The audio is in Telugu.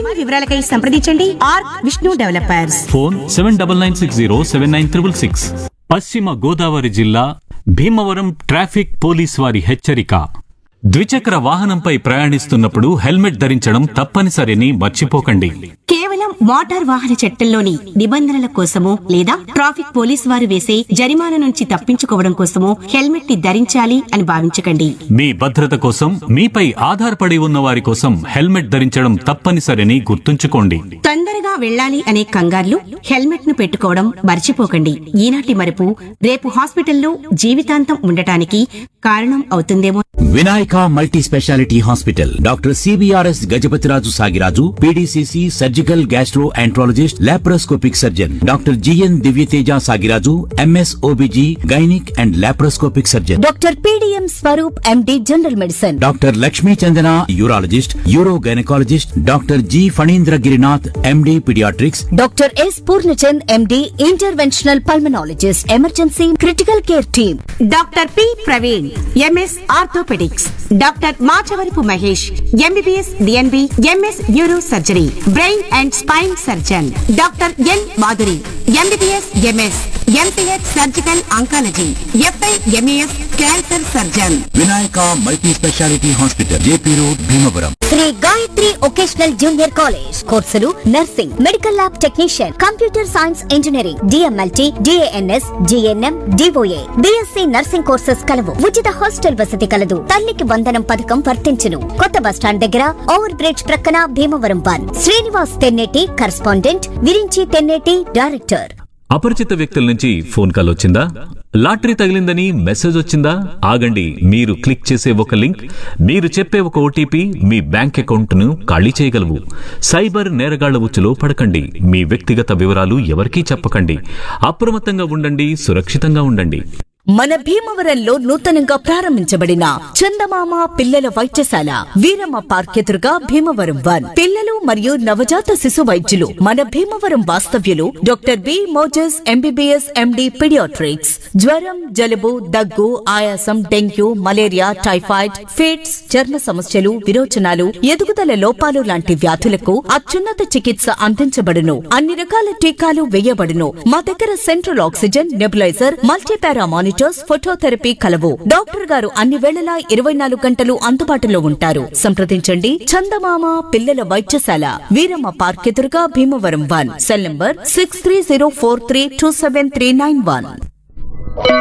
మరిన్ని వివరాలకై సంప్రదించండి R Vishnu developers phone seven double nine six zero seven nine triple six Paschima Godavari జిల్లా భీమవరం ట్రాఫిక్ పోలీస్ వారి హెచ్చరిక ద్విచక్ర వాహనంపై ప్రయాణిస్తున్నప్పుడు హెల్మెట్ ధరించడం తప్పనిసరిని మర్చిపోకండి కేవలం మోటార్ వాహన చట్టంలోని నిబంధనల కోసమో లేదా ట్రాఫిక్ పోలీస్ వారు వేసే జరిమానా నుంచి తప్పించుకోవడం కోసమో హెల్మెట్ ని ధరించాలి అని భావించకండి మీ భద్రత కోసం మీపై ఆధారపడి ఉన్న వారి కోసం హెల్మెట్ ధరించడం తప్పనిసరిని గుర్తుంచుకోండి తొందరగా వెళ్ళాలి అనే కంగారులు హెల్మెట్ ను పెట్టుకోవడం మర్చిపోకండి ఈనాటి మరపు రేపు హాస్పిటల్లో జీవితాంతం ఉండటానికి కారణం అవుతుందేమో Vinayaka multi speciality hospital doctor C B R S Gajapathiraju Sagiraju P D C C surgical gastroenterologist laparoscopic surgeon doctor G N Divyateja Sagiraju M S O B G gynaec and laparoscopic surgeon doctor P D M Swaroop M D general medicine doctor Lakshmi Chandana urologist urogynaecologist doctor G Phanindra Girinath M D paediatrics doctor S Purnachand M D interventional pulmonologist emergency critical care team doctor P Praveen M S orthopaedics doctor Machavarapu Mahesh M B B S D N B M S neurosurgery brain and spine surgeon doctor N Madhuri M B B S M S M P H surgical oncology F I M A S cancer surgeon Vinayaka multi speciality hospital J P road Bhimavaram Sri Gayatri vocational junior college కోర్సులు nursing medical lab technician computer science engineering D M L T D N S G N M D O A B Sc nursing courses కలవు ఉచిత హాస్టల్ వసతి కలదు తల్లికి వందనం పథకం వర్తించును కొత్త బస్టాండ్ దగ్గర ఓవర్ బ్రిడ్జ్ ప్రక్కన Bhimavaram one Srinivas Tenneti correspondent Virinchi Tenneti director అపరిచిత వ్యక్తుల నుంచి ఫోన్ కాల్ వచ్చిందా లాటరీ తగిలిందని మెసేజ్ వచ్చిందా ఆగండి మీరు క్లిక్ చేసే ఒక లింక్ మీరు చెప్పే ఒక ఓటీపీ మీ బ్యాంక్ అకౌంట్ను ఖాళీ చేయగలవు సైబర్ నేరగాళ్ల ఉచ్చులో పడకండి మీ వ్యక్తిగత వివరాలు ఎవరికీ చెప్పకండి అప్రమత్తంగా ఉండండి సురక్షితంగా ఉండండి మన భీమవరంలో నూతనంగా ప్రారంభించబడిన చందమామ పిల్లల వైద్యశాల వీరమ్మ పార్క్ ఎదురుగా భీమవరం వన్ పిల్లలు మరియు నవజాత శిశు వైద్యులు మన భీమవరం వాస్తవ్యులు doctor B Moses M B B S M D paediatrics జ్వరం జలుబు దగ్గు ఆయాసం డెంగ్యూ మలేరియా టైఫాయిడ్ ఫిట్స్ చర్మ సమస్యలు విరోచనాలు ఎదుగుదల లోపాలు లాంటి వ్యాధులకు అత్యున్నత చికిత్స అందించబడును అన్ని రకాల టీకాలు వేయబడును మా దగ్గర central oxygen nebuliser multipara monitors phototherapy కలవు డాక్టర్ గారు అన్ని వేళలా ఇరవై నాలుగు గంటలు అందుబాటులో ఉంటారు సంప్రదించండి చందమామ పిల్లల వైద్యశాల వీరమ్మ పార్క్ ఎదురుగా Bhimavaram one cell number six three zero four three two seven three nine one